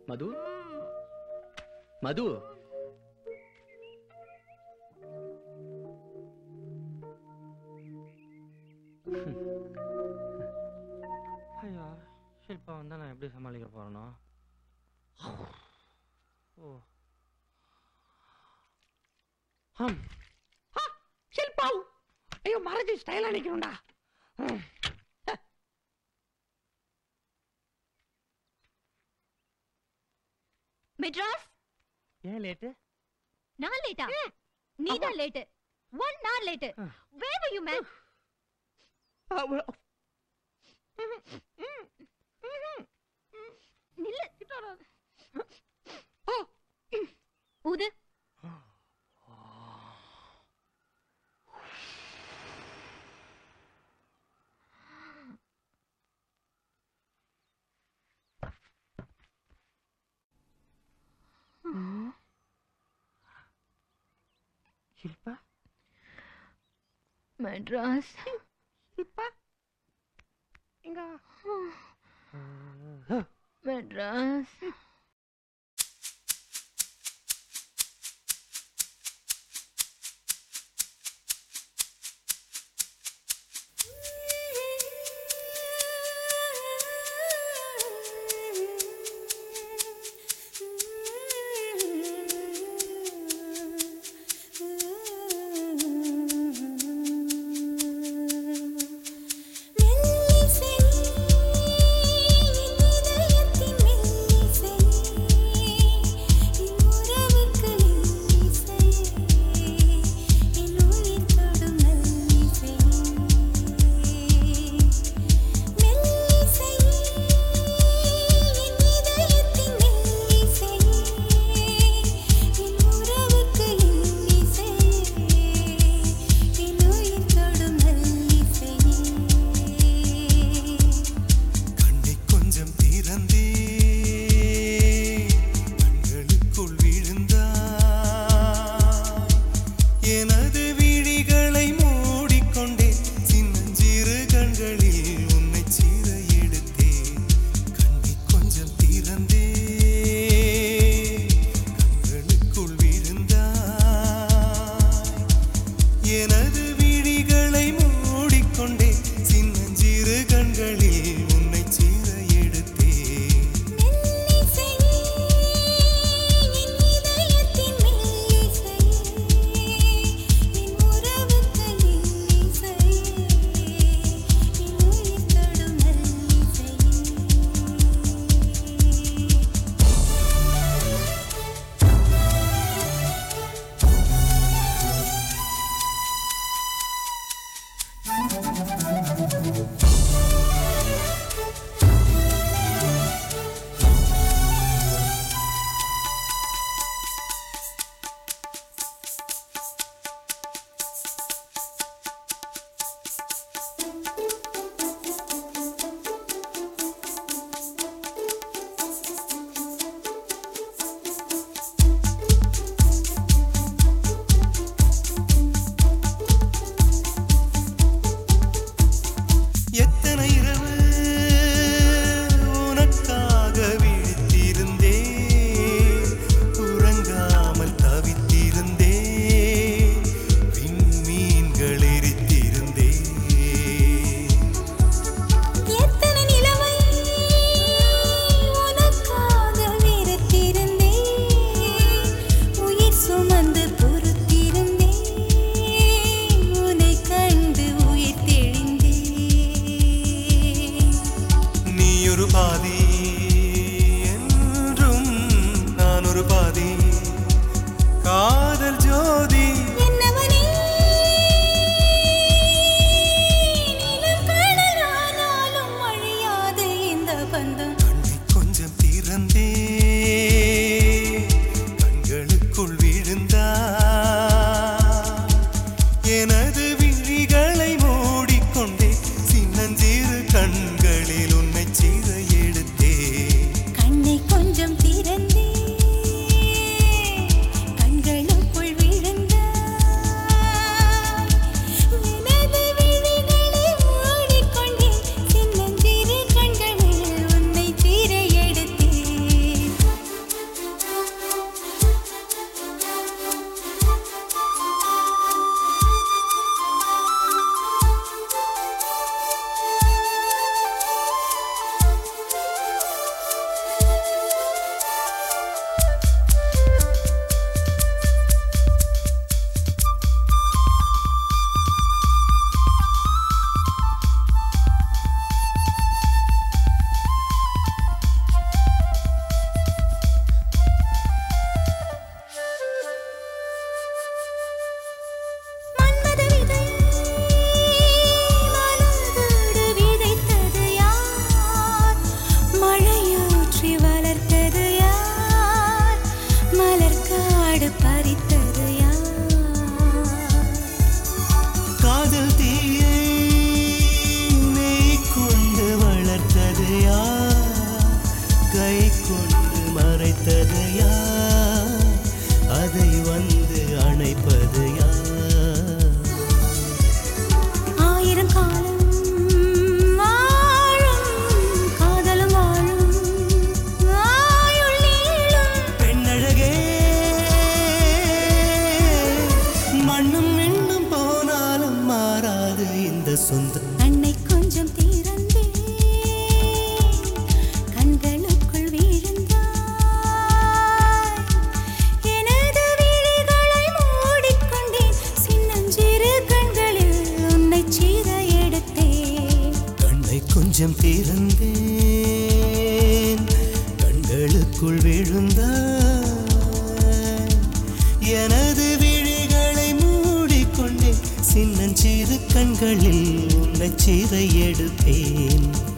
மது மது ஐயோ ஷில்பா வந்தால் நான் எப்படி சமாளிக்க போகிறேனோ ஓ ஹம் ஷில்பாவ் ஐயோ மறைச்சு ஸ்டைலா நிக்கணும்டா மெட்ராஸ் ஏன் லேட்டு நான் லேட்டா நீதான் late one hour late where were you man நில்லு ஊது ஷில்பா மெட்ராஸ் ஷில்பா இங்க மெட்ராஸ் மெல்லிசை இதயத்தின் மெல்லிசை என் உறவுக்கு மெல்லிசை என் உயிர் தொடும் மெல்லிசை மெல்லிசை என் இதயத்தின் மெல்லிசை என் உறவுக்கு மெல்லிசை என் உயிர் தொடும் மெல்லிசை கண்ணை கொஞ்சம் திறந்தே கண்களுக்குள் விழுந்தாய் எனது விழிகளை மூடிக்கொண்டே சின்னஞ்சிறு கண்களில் உன்னை சீர எடுத்தேன் கண்ணை கொஞ்சம் திறந்தே கண்களுக்குள் விழுந்தாய் எனது விழிகளை மூடிக்கொண்டே சின்னஞ்சிறு கண்களில் உன்னை சீர எடுத்தேன் மெல்லிசை என் இதயத்தின் மெல்லிசை என் உறவுக்கு மெல்லிசை என் உயிர் தொடும் மெல்லிசை எத்தனை இரவு உனக்காக விழித்திருந்தேன் உறங்காமல் தவித்திருந்தேன் விண்மீன்கள் எரித்திருந்தேன் எத்தனை நிலவை உனக்காக வெறுத்திருந்தேன் உயிர் சுமந்து பொறுத்திருந்தேன் உன்னை கண்டு உயிர் தெளிந்தேன் நீ ஒரு பாதி என்றும் நான் ஒரு பாதி காதல் ஜோதி என்னவனே நிலம் கடலானாலும் அழியாது இந்த பந்தம் கண்ணை கொஞ்சம் திறந்தே கண்களுக்குள் விழுந்தாய் எனது விழிகளை மூடிக்கொண்டே சின்னஞ்சிறு கண்களில் உன்னை சீர எடுத்தேன் கண்ணை கொஞ்சம் திறந்தே கண்களுக்குள் விழுந்தாய் எனது விழிகளை மூடிக்கொண்டே சின்னஞ்சிறு கண்களில் உன்னை சீர எடுத்தேன் கண்களுக்குள் விழுந்தாய் எனது விழிகளை மூடிக்கொண்டே சின்னஞ்சிறு கண்களில் உன்னை சீரை எடுத்தேன்